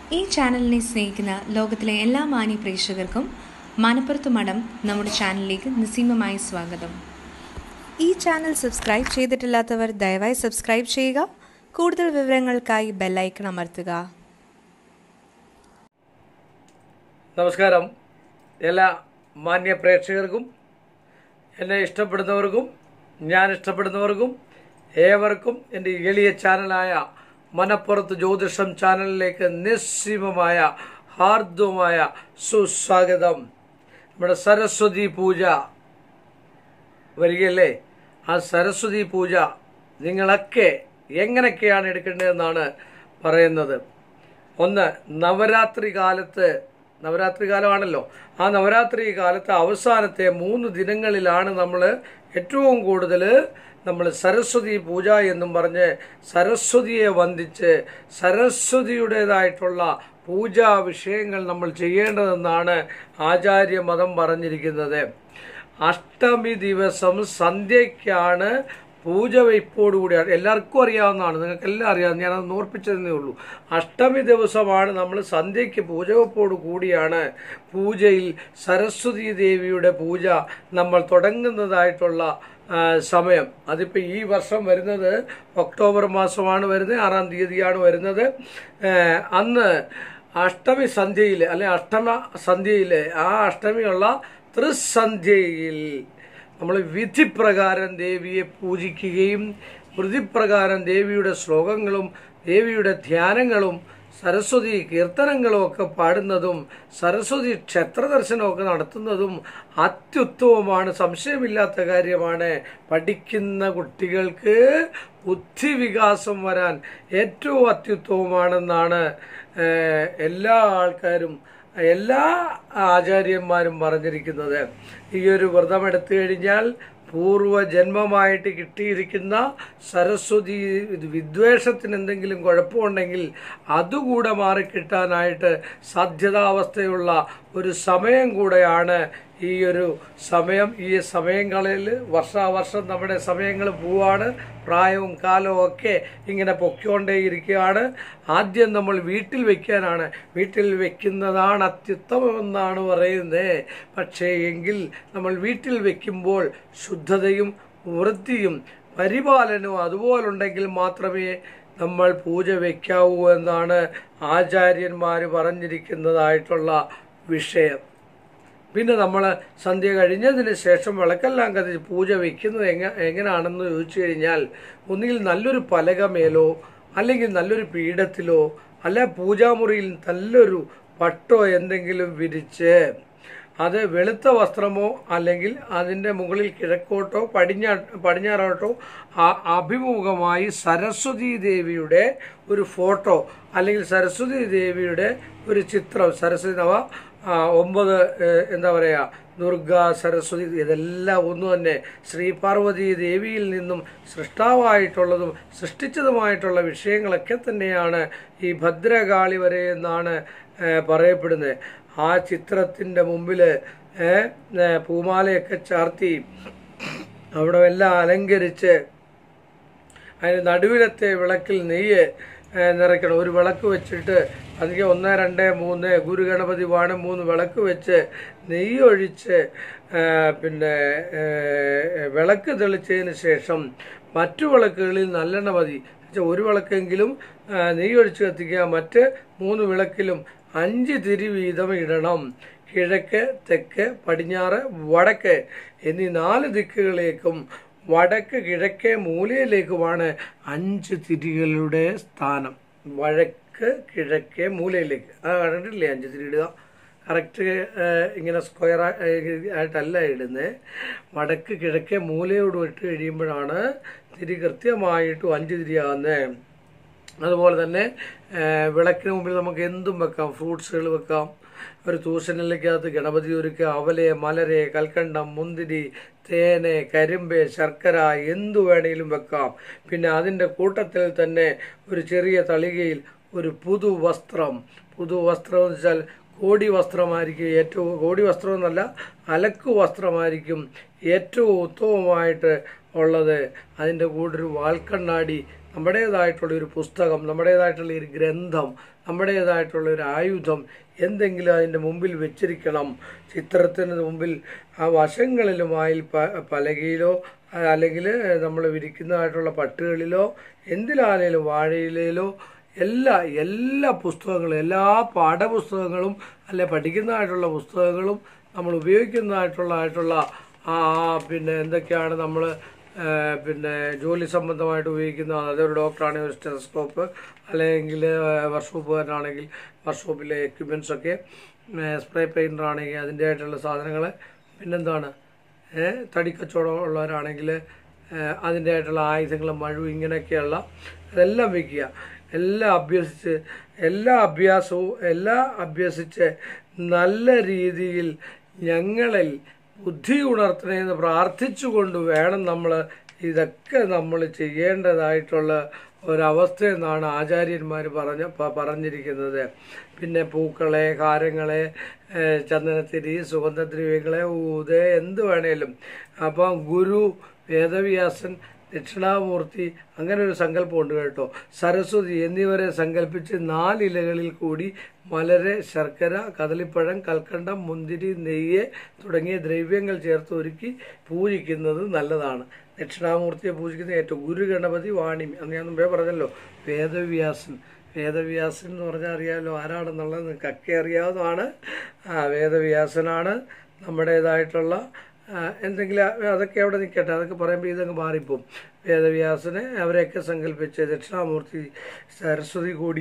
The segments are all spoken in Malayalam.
ഈ ചാനലിനെ സ്നേഹിക്കുന്ന ലോകത്തിലെ എല്ലാ മാന്യ പ്രേക്ഷകർക്കും മനപ്പുറത്ത് മഠം നമ്മുടെ ചാനലിലേക്ക് നിസ്സീമമായി സ്വാഗതം ഈ ചാനൽ സബ്സ്ക്രൈബ് ചെയ്തിട്ടില്ലാത്തവർ ദയവായി സബ്സ്ക്രൈബ് ചെയ്യുക കൂടുതൽ വിവരങ്ങൾക്കായി ബെല്ലൈക്കൺ അമർത്തുക നമസ്കാരം എല്ലാ മാന്യ പ്രേക്ഷകർക്കും എന്നെ ഇഷ്ടപ്പെടുന്നവർക്കും ഞാൻ ഇഷ്ടപ്പെടുന്നവർക്കും ഏവർക്കും എൻ്റെ എളിയ ചാനലായ മനപ്പുറത്ത് ജ്യോതിഷം ചാനലിലേക്ക് നിസ്സീമമായ ഹാർദവമായ സുസ്വാഗതം നമ്മുടെ സരസ്വതി പൂജ വരികയല്ലേ ആ സരസ്വതി പൂജ നിങ്ങളൊക്കെ എങ്ങനെയൊക്കെയാണ് എടുക്കേണ്ടതെന്നാണ് പറയുന്നത് ഒന്ന് നവരാത്രി കാലത്ത് നവരാത്രി കാലമാണല്ലോ ആ നവരാത്രി കാലത്ത് അവസാനത്തെ മൂന്ന് ദിനങ്ങളിലാണ് നമ്മൾ ഏറ്റവും കൂടുതൽ നമ്മൾ സരസ്വതി പൂജ എന്നും പറഞ്ഞ് സരസ്വതിയെ വന്ദിച്ച് സരസ്വതിയുടേതായിട്ടുള്ള പൂജാ വിഷയങ്ങൾ നമ്മൾ ചെയ്യേണ്ടതെന്നാണ് ആചാര്യ മതം പറഞ്ഞിരിക്കുന്നത് അഷ്ടമി ദിവസം സന്ധ്യയ്ക്കാണ് പൂജ വയ്പ്പോടുകൂടിയാണ് എല്ലാവർക്കും അറിയാവുന്നതാണ് നിങ്ങൾക്ക് എല്ലാം അറിയാം ഞാനത് ഓർപ്പിച്ചതേ ഉള്ളൂ അഷ്ടമി ദിവസമാണ് നമ്മൾ സന്ധ്യയ്ക്ക് പൂജ വയ്പ്പോട് കൂടിയാണ് പൂജയിൽ സരസ്വതി ദേവിയുടെ പൂജ നമ്മൾ തുടങ്ങുന്നതായിട്ടുള്ള ആ, സമയം അതിപ്പോൾ ഈ വർഷം വരുന്നത് ഒക്ടോബർ മാസമാണ് വരുന്നത് ആറാം തീയതിയാണ് വരുന്നത് ഏ, അന്ന് അഷ്ടമി സന്ധ്യയിൽ അല്ലെ അഷ്ടമ സന്ധ്യയിൽ ആ അഷ്ടമിയുള്ള ത്രിസന്ധ്യയിൽ നമ്മൾ വിധിപ്രകാരം ദേവിയെ പൂജിക്കുകയും വൃതിപ്രകാരം ദേവിയുടെ ശ്ലോകങ്ങളും ദേവിയുടെ ധ്യാനങ്ങളും സരസ്വതി കീർത്തനങ്ങളും ഒക്കെ പാടുന്നതും സരസ്വതി ക്ഷേത്ര ദർശനമൊക്കെ നടത്തുന്നതും അത്യുത്തമമാണ് സംശയമില്ലാത്ത കാര്യമാണ് പഠിക്കുന്ന കുട്ടികൾക്ക് ബുദ്ധിവികാസം വരാൻ ഏറ്റവും അത്യുത്തമമാണെന്നാണ് ഏഹ്, എല്ലാ ആൾക്കാരും എല്ലാ ആചാര്യന്മാരും പറഞ്ഞിരിക്കുന്നത് ഈ ഒരു വ്രതം എടുത്തു കഴിഞ്ഞാൽ പൂർവ്വജന്മമായിട്ട് കിട്ടിയിരിക്കുന്ന സരസ്വതി വിദ്വേഷത്തിന് എന്തെങ്കിലും കുഴപ്പമുണ്ടെങ്കിൽ അതുകൂടെ മാറിക്കിട്ടാനായിട്ട് സാധ്യതാവസ്ഥയുള്ള ഒരു സമയം കൂടെയാണ് ഈ ഒരു സമയം ഈ സമയങ്ങളിൽ വർഷാവർഷം നമ്മുടെ സമയങ്ങൾ പോവാണ് പ്രായവും കാലവും ഒക്കെ ഇങ്ങനെ പൊക്കിക്കൊണ്ടേയിരിക്കുകയാണ് ആദ്യം നമ്മൾ വീട്ടിൽ വെക്കാനാണ് വീട്ടിൽ വെക്കുന്നതാണ് അത്യുത്തമമെന്നാണ് പറയുന്നത് പക്ഷേ എങ്കിൽ നമ്മൾ വീട്ടിൽ വെക്കുമ്പോൾ ശുദ്ധതയും വൃത്തിയും പരിപാലനവും അതുപോലുണ്ടെങ്കിൽ മാത്രമേ നമ്മൾ പൂജ വയ്ക്കാവൂ എന്നാണ് ആചാര്യന്മാർ പറഞ്ഞിരിക്കുന്നതായിട്ടുള്ള വിഷയം പിന്നെ നമ്മൾ സന്ധ്യ കഴിഞ്ഞതിന് ശേഷം വിളക്കെല്ലാം കത്തിച്ച് പൂജ വയ്ക്കുന്നത് എങ്ങ എങ്ങനെയാണെന്ന് ചോദിച്ചു കഴിഞ്ഞാൽ ഒന്നുകിൽ നല്ലൊരു പലകമേലോ അല്ലെങ്കിൽ നല്ലൊരു പീഠത്തിലോ അല്ല പൂജാമുറിയിൽ നല്ലൊരു പട്ടോ എന്തെങ്കിലും വിരിച്ച് അത് വെളുത്ത വസ്ത്രമോ അല്ലെങ്കിൽ അതിൻ്റെ മുകളിൽ കിഴക്കോട്ടോ പടിഞ്ഞാ പടിഞ്ഞാറോട്ടോ ആ- അഭിമുഖമായി സരസ്വതി ദേവിയുടെ ഒരു ഫോട്ടോ അല്ലെങ്കിൽ സരസ്വതി ദേവിയുടെ ഒരു ചിത്രം സരസ്വതി നവ ആ, ഒമ്പത് ഏഹ്, എന്താ പറയുക ദുർഗ സരസ്വതി ഇതെല്ലാം ഒന്നു തന്നെ ശ്രീ പാർവതി ദേവിയിൽ നിന്നും സൃഷ്ടാവായിട്ടുള്ളതും സൃഷ്ടിച്ചതുമായിട്ടുള്ള വിഷയങ്ങളൊക്കെ തന്നെയാണ് ഈ ഭദ്രകാളി വരെ എന്നാണ് ഏഹ്, പറയപ്പെടുന്നത് ആ ചിത്രത്തിൻ്റെ മുമ്പിൽ ഏഹ്, ഏഹ്, പൂമാലയൊക്കെ ചാർത്തി അവിടെ എല്ലാം അലങ്കരിച്ച് അതിന് നടുവിലത്തെ വിളക്കിൽ നെയ്യ് ഏഹ്, നിറയ്ക്കണം ഒരു വിളക്ക് വെച്ചിട്ട് അതിಗೆ ഒന്ന് രണ്ട് മൂന്ന് ഗുരുഗണപതി വാണം മൂന്ന് വിളക്ക് വെച്ച് നെയ്യ് ഒഴിച്ച് ഏഹ്, പിന്നെ ഏഹ്, വിളക്ക് തെളിച്ചതിന് ശേഷം മറ്റു വിളക്കുകളിൽ നല്ലെണ്ണ മതി എന്നുവെച്ചാൽ ഒരു വിളക്കെങ്കിലും ഏഹ്, നെയ്യ് ഒഴിച്ച് കത്തിക്കുക മറ്റ് മൂന്ന് വിളക്കിലും അഞ്ച് തിരി വീതം ഇടണം കിഴക്ക് തെക്ക് പടിഞ്ഞാറ് വടക്ക് എന്നീ നാല് ദിക്കുകളിലേക്കും വടക്ക് കിഴക്കേ മൂലയിലേക്കുമാണ് അഞ്ച് തിരികളുടെ സ്ഥാനം വഴക്ക് കിഴക്കേ മൂലയിലേക്ക് ആ കണ്ടിട്ടില്ലേ അഞ്ച് തിരി ഇടുക കറക്റ്റ് ഇങ്ങനെ സ്ക്വയർ ആയിട്ടല്ല ഇടുന്നത് വടക്ക് കിഴക്കേ മൂലയോട് ഇട്ട് കഴിയുമ്പോഴാണ് തിരി കൃത്യമായിട്ടും അഞ്ച് തിരിയാകുന്നത് അതുപോലെ തന്നെ ഏഹ്, വിളക്കിന് മുമ്പിൽ നമുക്ക് എന്തും വെക്കാം ഫ്രൂട്ട്സുകൾ വെക്കാം ഒരു തൂഷനിലേക്കകത്ത് ഗണപതി ഒരുക്കുക അവലെ മലരെ കൽക്കണ്ടം മുന്തിരി തേന് കരിമ്പ് ശർക്കര എന്തു വേണമെങ്കിലും വെക്കാം പിന്നെ അതിൻ്റെ കൂട്ടത്തിൽ തന്നെ ഒരു ചെറിയ തളികയിൽ ഒരു പുതു വസ്ത്രം പുതു വസ്ത്രം എന്ന് വെച്ചാൽ കോടി വസ്ത്രമായിരിക്കും ഏറ്റവും കോടി വസ്ത്രം എന്നല്ല അലക്കു വസ്ത്രമായിരിക്കും ഏറ്റവും ഉത്തമമായിട്ട് ഉള്ളത് അതിൻ്റെ കൂടെ ഒരു വാൽക്കണ്ണാടി നമ്മുടേതായിട്ടുള്ള ഒരു പുസ്തകം നമ്മുടേതായിട്ടുള്ള ഒരു ഗ്രന്ഥം നമ്മുടേതായിട്ടുള്ള ഒരു ആയുധം എന്തെങ്കിലും അതിൻ്റെ മുമ്പിൽ വെച്ചിരിക്കണം ചിത്രത്തിന് മുമ്പിൽ ആ വശങ്ങളിലുമായി പ പലകയിലോ അല്ലെങ്കിൽ നമ്മൾ വിരിക്കുന്നതായിട്ടുള്ള പട്ടുകളിലോ എന്തിലാണേലും വാഴയിലയിലോ എല്ലാ എല്ലാ പുസ്തകങ്ങളും എല്ലാ പാഠപുസ്തകങ്ങളും അല്ലെ പഠിക്കുന്നതായിട്ടുള്ള പുസ്തകങ്ങളും നമ്മൾ ഉപയോഗിക്കുന്നതായിട്ടുള്ള ആയിട്ടുള്ള ആ പിന്നെ എന്തൊക്കെയാണ് നമ്മൾ പിന്നെ ജോലി സംബന്ധമായിട്ട് ഉപയോഗിക്കുന്ന അതൊരു ഡോക്ടറാണെങ്കിൽ ഒരു സ്റ്റെറസ്കോപ്പ് അല്ലെങ്കിൽ വർക്ക്ഷോപ്പുകാരനാണെങ്കിൽ വർക്ക്ഷോപ്പിലെ എക്യുപ്മെൻറ്റ്സ് ഒക്കെ സ്പ്രേ പെയിൻറ്റർ ആണെങ്കിൽ അതിൻ്റെ ആയിട്ടുള്ള സാധനങ്ങൾ പിന്നെന്താണ് തടിക്കച്ചവടം ഉള്ളവരാണെങ്കിൽ അതിൻ്റെ ആയിട്ടുള്ള ആയുധങ്ങളും മഴു ഇങ്ങനെയൊക്കെയുള്ള അതെല്ലാം വയ്ക്കുക എല്ലാം അഭ്യസിച്ച് എല്ലാ അഭ്യാസവും എല്ലാം അഭ്യസിച്ച് നല്ല രീതിയിൽ ഞങ്ങളിൽ ബുദ്ധി ഉണർത്തണമെന്ന് പ്രാർത്ഥിച്ചുകൊണ്ട് വേണം നമ്മൾ ഇതൊക്കെ നമ്മൾ ചെയ്യേണ്ടതായിട്ടുള്ള ഒരവസ്ഥയെന്നാണ് ആചാര്യന്മാർ പറഞ്ഞ പ- പറഞ്ഞിരിക്കുന്നത് പിന്നെ പൂക്കളെ ഹാരങ്ങളെ ഏഹ് ചന്ദനത്തിരി സുഗന്ധദ്രവ്യങ്ങളെ ഊത് എന്ത് വേണേലും അപ്പം ഗുരു വേദവ്യാസൻ ദക്ഷിണാമൂർത്തി അങ്ങനെ ഒരു സങ്കല്പമുണ്ട് കേട്ടോ സരസ്വതി എന്നിവരെ സങ്കല്പിച്ച് നാലിലകളിൽ കൂടി മലര് ശർക്കര കദളിപ്പഴം കൽക്കണ്ടം മുന്തിരി നെയ്യ് തുടങ്ങിയ ദ്രവ്യങ്ങൾ ചേർത്ത് ഒരുക്കി പൂജിക്കുന്നത് നല്ലതാണ് ദക്ഷിണാമൂർത്തിയെ പൂജിക്കുന്ന ഏറ്റവും ഗുരു ഗണപതി വാണി അന്ന് ഞാൻ മുമ്പേ പറഞ്ഞല്ലോ വേദവ്യാസൻ വേദവ്യാസൻ എന്ന് പറഞ്ഞാൽ അറിയാമല്ലോ ആരാണെന്നുള്ളത് നിങ്ങൾക്കൊക്കെ അറിയാവുന്നതാണ് ആ വേദവ്യാസനാണ് നമ്മുടേതായിട്ടുള്ള ആ, എന്തെങ്കിലും ആ, അതൊക്കെ അവിടെ നിൽക്കട്ടെ അതൊക്കെ പറയുമ്പോൾ ഇതങ്ങ് മാറിപ്പോവും വേദവ്യാസനെ അവരെയൊക്കെ സങ്കല്പിച്ച് ദക്ഷിണാമൂർത്തി സരസ്വതി കൂടി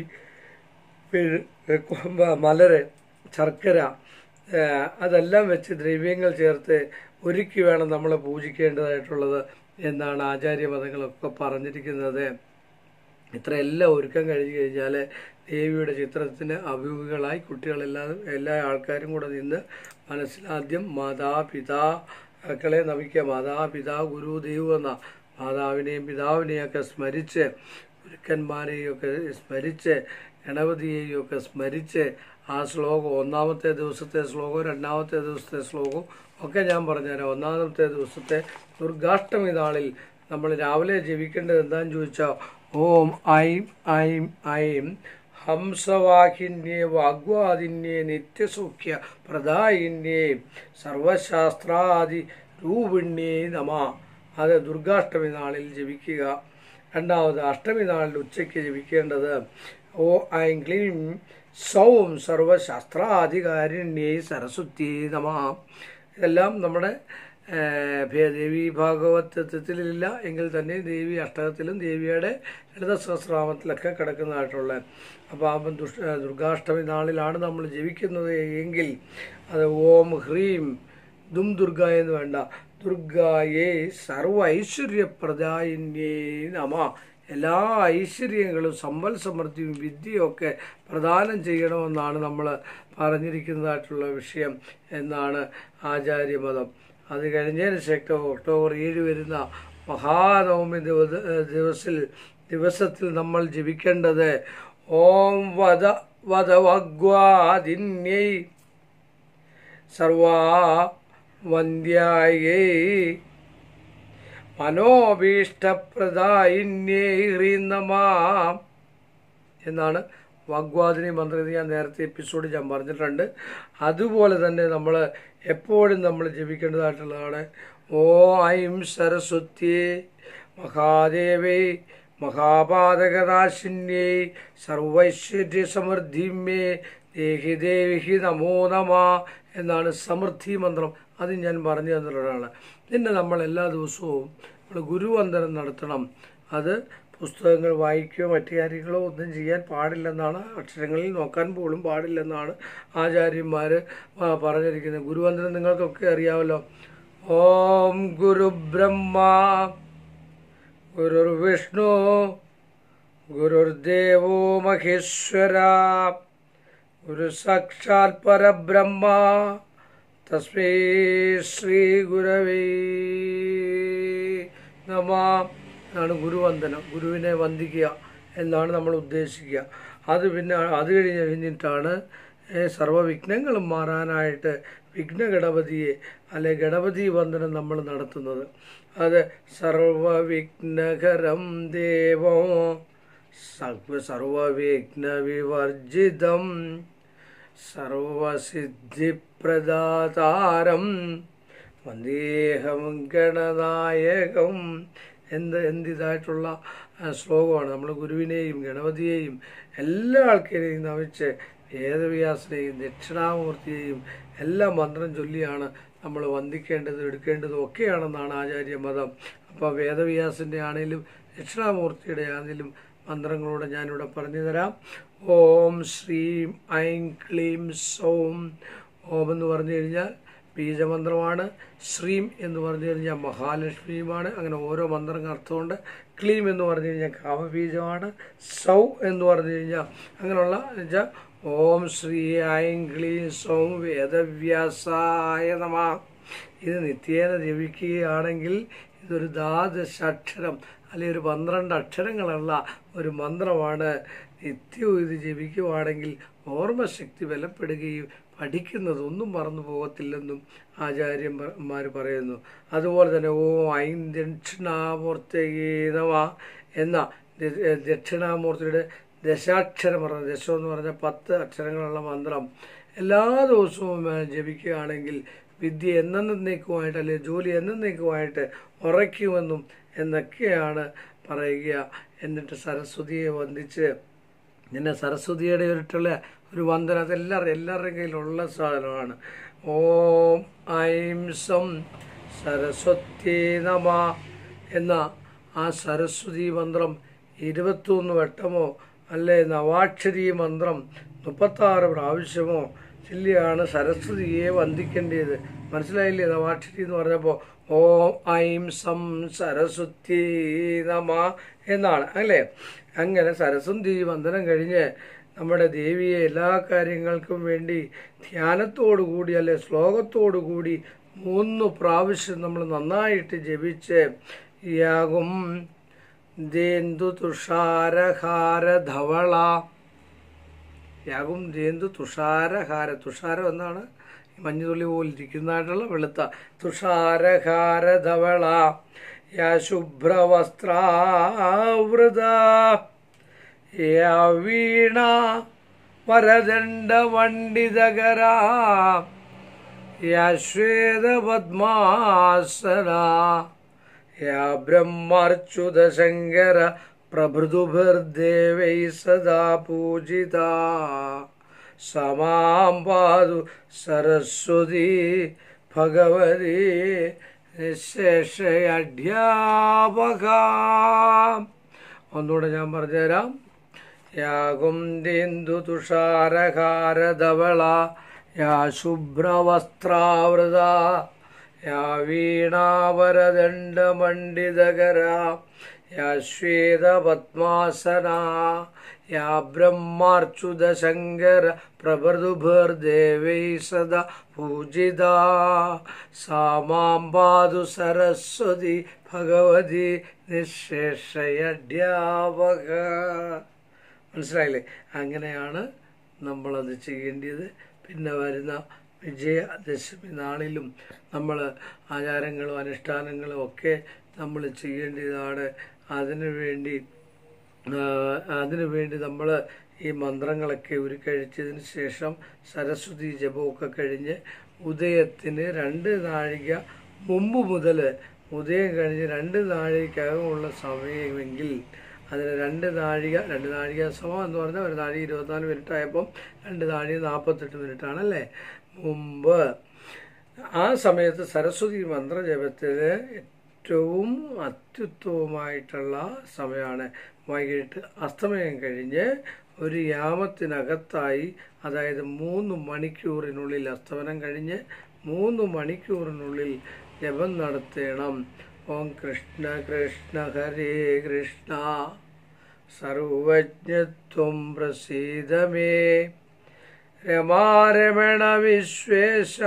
പിന്നെ കൊമ്പ മലര് ശർക്കര ആ, അതെല്ലാം വെച്ച് ദ്രവ്യങ്ങൾ ചേർത്ത് ഒരുക്കി വേണം നമ്മൾ പൂജിക്കേണ്ടതായിട്ടുള്ളത് എന്നാണ് ആചാര്യമതങ്ങളൊക്കെ പറഞ്ഞിരിക്കുന്നത് ഇത്രയെല്ലാം ഒരുക്കം കഴിഞ്ഞ് കഴിഞ്ഞാൽ ദേവിയുടെ ചിത്രത്തിന് അഭിമുഖികളായി കുട്ടികളെല്ലാം എല്ലാ ആൾക്കാരും കൂടെ നിന്ന് മനസ്സിലാദ്യം മാതാപിതാക്കളെ നമിക്കുക മാതാപിതാ ഗുരു ദൈവം എന്ന മാതാവിനെയും പിതാവിനെയും ഒക്കെ സ്മരിച്ച് ഗുരുക്കന്മാരെയും ഒക്കെ സ്മരിച്ച് ഗണപതിയെയും ഒക്കെ സ്മരിച്ച് ആ ശ്ലോകം ഒന്നാമത്തെ ദിവസത്തെ ശ്ലോകവും രണ്ടാമത്തെ ദിവസത്തെ ശ്ലോകവും ഒക്കെ ഞാൻ പറഞ്ഞുതരാം ഒന്നാമത്തെ ദിവസത്തെ ദുർഗാഷ്ടമി നാളിൽ നമ്മൾ രാവിലെ ജപിക്കേണ്ടത് എന്താണെന്ന് ചോദിച്ചാൽ ഓം ഐം ഐം ഐം ഹംസവാഹിന്യേ വാഗ്വാദിന്യേ നിത്യസൗഖ്യ പ്രദായിന്യേ സർവശാസ്ത്രാദി രൂപിണ്യേ നമ അത് ദുർഗാഷ്ടമി നാളിൽ ജപിക്കുക രണ്ടാമത് അഷ്ടമി നാളിൽ ഉച്ചയ്ക്ക് ജപിക്കേണ്ടത് ഓ ഐം ക്ലീം സൗം സർവശാസ്ത്രാധികാരിണ്യേ സരസ്വത്യേ നമ ഇതെല്ലാം നമ്മുടെ ഏഹ്, ഭേ- ദേവി ഭാഗവതത്വത്തിലില്ല എങ്കിൽ തന്നെ ദേവി അഷ്ടകത്തിലും ദേവിയുടെ ലളിത സഹസ്രനാമത്തിലൊക്കെ കിടക്കുന്നതായിട്ടുള്ള അപ്പോൾ ആ ദുഷ് ദുർഗാഷ്ടമി നാളിലാണ് നമ്മൾ ജപിക്കുന്നത് എങ്കിൽ അത് ഓം ഹ്രീം ദും ദുർഗ എന്ന് വേണ്ട ദുർഗായേ സർവ ഐശ്വര്യപ്രദായിന്യേ നമ എല്ലാ ഐശ്വര്യങ്ങളും സമ്പൽ സമൃദ്ധിയും വിദ്യയൊക്കെ പ്രദാനം ചെയ്യണമെന്നാണ് നമ്മൾ പറഞ്ഞിരിക്കുന്നതായിട്ടുള്ള വിഷയം എന്നാണ് ആചാര്യമതം അത് കഴിഞ്ഞതിന് ശേഷം ഒക്ടോബർ ഏഴ് വരുന്ന മഹാനവമി ദിവ ദിവസിൽ ദിവസത്തിൽ നമ്മൾ ജപിക്കേണ്ടത് ഓം വദ വദവഗ്വാദിന്യൈ സർവാ വന്ദ്യായേ മനോഭീഷ്ടപ്രദായിന്യേ ഹ്രീം നമാം എന്നാണ് വാഗ്വാദിനി മന്ത്രം ഞാൻ നേരത്തെ എപ്പിസോഡിൽ ഞാൻ പറഞ്ഞിട്ടുണ്ട് അതുപോലെ തന്നെ നമ്മൾ എപ്പോഴും നമ്മൾ ജപിക്കേണ്ടതായിട്ടുള്ളതാണ് ഓ ഐം സരസ്വത്യേ മഹാദേവേ മഹാപാതകനാശിന്യേ സർവൈശ്വര്യ സമൃദ്ധിമേ ദേഹി ദേവി നമോ നമ എന്നാണ് സമൃദ്ധി മന്ത്രം അത് ഞാൻ പറഞ്ഞു തന്നിട്ടുള്ളതാണ് പിന്നെ നമ്മൾ എല്ലാ ദിവസവും നമ്മൾ ഗുരുവന്ദനം നടത്തണം അത് പുസ്തകങ്ങൾ വായിക്കുകയോ മറ്റു കാര്യങ്ങളോ ഒന്നും ചെയ്യാൻ പാടില്ലെന്നാണ് അക്ഷരങ്ങളിൽ നോക്കാൻ പോലും പാടില്ലെന്നാണ് ആചാര്യന്മാർ പറഞ്ഞിരിക്കുന്നത് ഗുരുവന്ദനം നിങ്ങൾക്കൊക്കെ അറിയാമല്ലോ ഓം ഗുരു ബ്രഹ്മ ഗുരുർ വിഷ്ണു ഗുരുർദേവോ മഹേശ്വര ഗുരു സാക്ഷാത് പരബ്രഹ്മ തസ്മൈ ശ്രീ ഗുരവേ നമ എന്നാണ് ഗുരുവന്ദനം ഗുരുവിനെ വന്ദിക്കുക എന്നാണ് നമ്മൾ ഉദ്ദേശിക്കുക അത് പിന്നെ അത് കഴിഞ്ഞ് കഴിഞ്ഞിട്ടാണ് ഏ, സർവ്വവിഘ്നങ്ങളും മാറാനായിട്ട് വിഘ്നഗണപതിയെ അല്ലെ ഗണപതി വന്ദനം നമ്മൾ നടത്തുന്നത് അത് സർവവിഘ്നകരം ദേവോ സർവ സർവവിഘ്ന വിവർജിതം സർവസിദ്ധിപ്രദാതാരം വന്ദേഹം ഗണനായകം എന്ത് എന്തിതായിട്ടുള്ള ആ, ശ്ലോകമാണ് നമ്മൾ ഗുരുവിനെയും ഗണപതിയെയും എല്ലാ ആൾക്കാരെയും നമിച്ച് വേദവ്യാസനെയും ദക്ഷിണാമൂർത്തിയെയും എല്ലാ മന്ത്രം ചൊല്ലിയാണ് നമ്മൾ വന്ദിക്കേണ്ടതും എടുക്കേണ്ടതും ഒക്കെയാണെന്നാണ് ആചാര്യ മതം അപ്പോൾ വേദവ്യാസിൻ്റെ ആണെങ്കിലും ദക്ഷിണാമൂർത്തിയുടെ ആണെങ്കിലും മന്ത്രങ്ങളൂടെ ഞാനിവിടെ പറഞ്ഞു തരാം ഓം ശ്രീം ഐം ക്ലീം സോം ഓം എന്ന് പറഞ്ഞു കഴിഞ്ഞാൽ ബീജമന്ത്രമാണ് ശ്രീം എന്ന് പറഞ്ഞു കഴിഞ്ഞാൽ മഹാലക്ഷ്മിയുമാണ് അങ്ങനെ ഓരോ മന്ത്രങ്ങൾ അർത്ഥമുണ്ട് ക്ലീം എന്ന് പറഞ്ഞു കഴിഞ്ഞാൽ കാമബീജമാണ് സൗ എന്ന് പറഞ്ഞു കഴിഞ്ഞാൽ അങ്ങനെയുള്ള വെച്ചാൽ ഓം ശ്രീ ഐം ക്ലീം സൗം വേദവ്യാസായ നമ ഇത് നിത്യേന ജപിക്കുകയാണെങ്കിൽ ഇതൊരു ദ്വാദശാക്ഷരം അല്ലെങ്കിൽ ഒരു പന്ത്രണ്ട് അക്ഷരങ്ങളുള്ള ഒരു മന്ത്രമാണ് നിത്യവും ഇത് ജപിക്കുവാണെങ്കിൽ ഓർമ്മശക്തി ബലപ്പെടുകയും പഠിക്കുന്നത് ഒന്നും മറന്നു പോകത്തില്ലെന്നും ആചാര്യന്മാർ പറയുന്നു അതുപോലെ തന്നെ ഓ ഐം ദക്ഷിണാമൂർത്തയേ നമ എന്ന ദ- ദക്ഷിണാമൂർത്തിയുടെ ദശാക്ഷരം പറഞ്ഞ ദശം എന്ന് പറഞ്ഞ പത്ത് അക്ഷരങ്ങളുള്ള മന്ത്രം എല്ലാ ദിവസവും ഏ, ജപിക്കുകയാണെങ്കിൽ വിദ്യ എന്നേക്കുമായിട്ട് അല്ലെങ്കിൽ ജോലി എന്നേക്കുമായിട്ട് ഉറയ്ക്കുമെന്നും എന്നൊക്കെയാണ് പറയുക എന്നിട്ട് സരസ്വതിയെ വന്ദിച്ച് പിന്നെ സരസ്വതിയുടെ ഒരിട്ടുള്ള ഒരു വന്ദനം അതെല്ലാവരും എല്ലാവരുടെയും കയ്യിലുള്ള സാധനമാണ് ഓം ഐം സം സരസ്വതി നമ എന്ന ആ സരസ്വതി മന്ത്രം ഇരുപത്തൊന്ന് വട്ടമോ അല്ലെ നവാക്ഷരി മന്ത്രം മുപ്പത്താറ് പ്രാവശ്യമോ ചൊല്ലിയാണ് സരസ്വതിയെ വന്ദിക്കേണ്ടത് മനസ്സിലായില്ലേ നവാക്ഷരി എന്ന് പറഞ്ഞപ്പോൾ ഓം ഐം സം സരസ്വതി നമ എന്നാണ് അല്ലേ അങ്ങനെ സരസ്വതി വന്ദനം കഴിഞ്ഞ് നമ്മുടെ ദേവിയെ എല്ലാ കാര്യങ്ങൾക്കും വേണ്ടി ധ്യാനത്തോടു കൂടി അല്ലെ ശ്ലോകത്തോടു കൂടി മൂന്ന് പ്രാവശ്യം നമ്മൾ നന്നായിട്ട് ജപിച്ച് യാകും ദേന്ദു തുഷാരഹാര ധവള യാകും ദേന്ദു തുഷാരഹാര തുഷാരം എന്നാണ് ഈ മഞ്ഞുതുള്ളി പോലെ ഇരിക്കുന്നതായിട്ടുള്ള വെളുത്ത തുഷാരഹാര ധവള യാ ശുഭ്രവസ്ത്രാവൃത യാ വീണ വരദണ്ഡ വണ്ഡിതകര യാ ശ്വേതപദ്മാസന യാ ബ്രഹ്മാർച്യുതശങ്കര പ്രഭൃതുഭിർദേവൈ സദാ പൂജിത സമാം പാതു സരസ്വതി ഭഗവതി നിശേഷയഢ്യാപക ഒന്നുകൂടെ ഞാൻ പറഞ്ഞുതരാം യാകും ദിന്ദു തുഷാരഹാരധവള യാ ശുഭ്രവസ്ത്രാവൃത യാ വീണാവരദണ്ഡമണ്ഡിതകര യാ ശ്വേതപദ്മാസന യാ ബ്രഹ്മാർച്യുതശങ്കര പ്രഭൃതുഭിർദേവൈ സദാ പൂജിത സാ മാം പാതു സരസ്വതി ഭഗവതി നിശേഷയഢ്യാപക മനസ്സിലായില്ലേ അങ്ങനെയാണ് നമ്മളത് ചെയ്യേണ്ടത് പിന്നെ വരുന്ന വിജയദശമി നാളിലും നമ്മൾ ആചാരങ്ങളും അനുഷ്ഠാനങ്ങളും ഒക്കെ നമ്മൾ ചെയ്യേണ്ടതാണ് അതിനു വേണ്ടി അതിനു വേണ്ടി നമ്മൾ ഈ മന്ത്രങ്ങളൊക്കെ ഉരുക്കഴിച്ചതിന് ശേഷം സരസ്വതി ജപമൊക്കെ കഴിഞ്ഞ് ഉദയത്തിന് രണ്ട് നാഴിക മുമ്പ് മുതൽ ഉദയം കഴിഞ്ഞ് രണ്ട് നാഴികക്കകമുള്ള സമയമെങ്കിൽ അതിന് രണ്ട് നാഴിക രണ്ട് നാഴിക സമയം എന്ന് പറഞ്ഞാൽ ഒരു നാഴിക ഇരുപത്തിനാല് മിനിറ്റ് ആയപ്പം രണ്ട് നാഴിക നാൽപ്പത്തെട്ട് മിനിറ്റ് ആണല്ലേ മുമ്പ് ആ സമയത്ത് സരസ്വതി മന്ത്രജപത്തിന് ഏറ്റവും അത്യുത്തമമായിട്ടുള്ള സമയമാണ് വൈകിട്ട് അസ്തമയം കഴിഞ്ഞ് ഒരു യാമത്തിനകത്തായി അതായത് മൂന്ന് മണിക്കൂറിനുള്ളിൽ അസ്തമനം കഴിഞ്ഞ് മൂന്ന് മണിക്കൂറിനുള്ളിൽ ജപം നടത്തണം ഓം കൃഷ്ണ കൃഷ്ണ ഹരേ കൃഷ്ണ സർവജ്ഞത്വം പ്രസീദമേ രമാരമണ വിശ്വേശ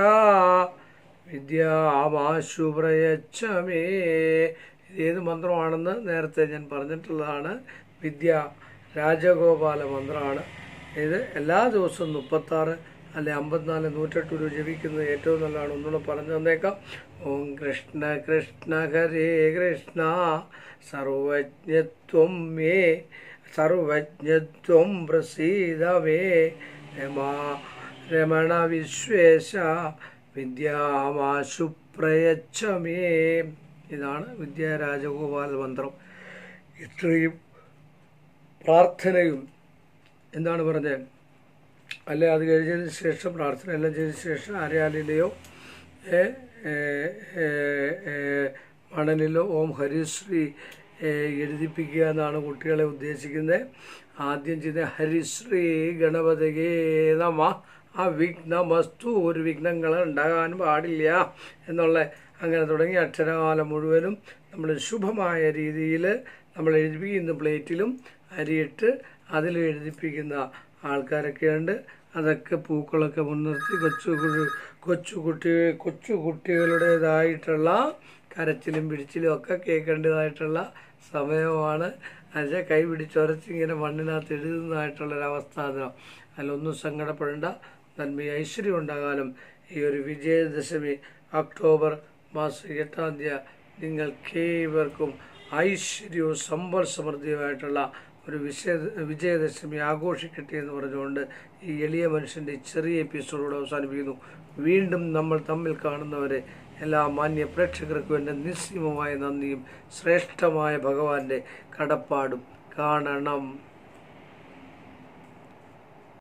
വിദ്യാമാശു പ്രയച്ഛമേ ഇത് ഏത് മന്ത്രമാണെന്ന് നേരത്തെ ഞാൻ പറഞ്ഞിട്ടുള്ളതാണ് വിദ്യ രാജഗോപാല മന്ത്രമാണ് ഇത് എല്ലാ ദിവസവും മുപ്പത്താറ് അല്ലെ അമ്പത്തിനാല് നൂറ്റെട്ട് രൂപ ജപിക്കുന്നത് ഏറ്റവും നല്ലതാണ് ഒന്നുകൂടെ പറഞ്ഞു തന്നേക്കാം ഓം കൃഷ്ണ കൃഷ്ണ ഹരേ കൃഷ്ണ സർവജ്ഞത്വം മേ സർവജ്ഞത്വം പ്രസീത മേ രമാ രമണ വിശ്വേശ വിദ്യാമാശു പ്രയച്ഛമേ ഇതാണ് വിദ്യാരാജഗോപാൽ മന്ത്രം ഇത്രയും പ്രാർത്ഥനയും എന്താണ് പറഞ്ഞത് അല്ലെ അത് കഴിഞ്ഞതിന് ശേഷം പ്രാർത്ഥന എല്ലാം ചെയ്തതിന് ശേഷം അരയാലിലെയോ ഏ, ഏ, ഏ, ഏ, മണലിലോ ഓം ഹരിശ്രീ ഏ, എഴുതിപ്പിക്കുക എന്നാണ് കുട്ടികളെ ഉദ്ദേശിക്കുന്നത് ആദ്യം ചെയ്ത ഹരിശ്രീ ഗണപതകേ നമ ആ വിഘ്നമസ്തു ഒരു വിഘ്നങ്ങൾ ഉണ്ടാകാൻ പാടില്ല എന്നുള്ള അങ്ങനെ തുടങ്ങി അക്ഷരകാലം മുഴുവനും നമ്മൾ ശുഭമായ രീതിയിൽ നമ്മൾ എഴുതിപ്പിക്കുന്ന പ്ലേറ്റിലും അരിയിട്ട് അതിൽ എഴുതിപ്പിക്കുന്ന ആൾക്കാരൊക്കെയുണ്ട് അതൊക്കെ പൂക്കളൊക്കെ മുൻനിർത്തി കൊച്ചു കു- കൊച്ചു കുട്ടി കൊച്ചു കുട്ടികളുടേതായിട്ടുള്ള കരച്ചിലും പിടിച്ചിലും ഒക്കെ കേൾക്കേണ്ടതായിട്ടുള്ള സമയമാണ് അതിനെ കൈ പിടിച്ചുരച്ചിങ്ങനെ മണ്ണിനകത്ത് എഴുതുന്നതായിട്ടുള്ളൊരവസ്ഥ അതിനാണ് അതിലൊന്നും സങ്കടപ്പെടേണ്ട നന്മ ഐശ്വര്യം ഉണ്ടാകാനും ഈ ഒരു വിജയദശമി ഒക്ടോബർ മാസം എട്ടാം തീയതി നിങ്ങൾക്കേവർക്കും ഐശ്വര്യവും സമ്പൽ സമൃദ്ധിയുമായിട്ടുള്ള ഒരു വിജയ വിജയദശമി ആഘോഷിക്കട്ടെ എന്ന് പറഞ്ഞുകൊണ്ട് ഈ എളിയ മനുഷ്യൻ്റെ ഈ ചെറിയ എപ്പിസോഡോട് അവസാനിപ്പിക്കുന്നു വീണ്ടും നമ്മൾ തമ്മിൽ കാണുന്നവരെ എല്ലാ മാന്യ പ്രേക്ഷകർക്കും എൻ്റെ നിസ്സീമമായ നന്ദിയും ശ്രേഷ്ഠമായ ഭഗവാന്റെ കടപ്പാടും കാണണം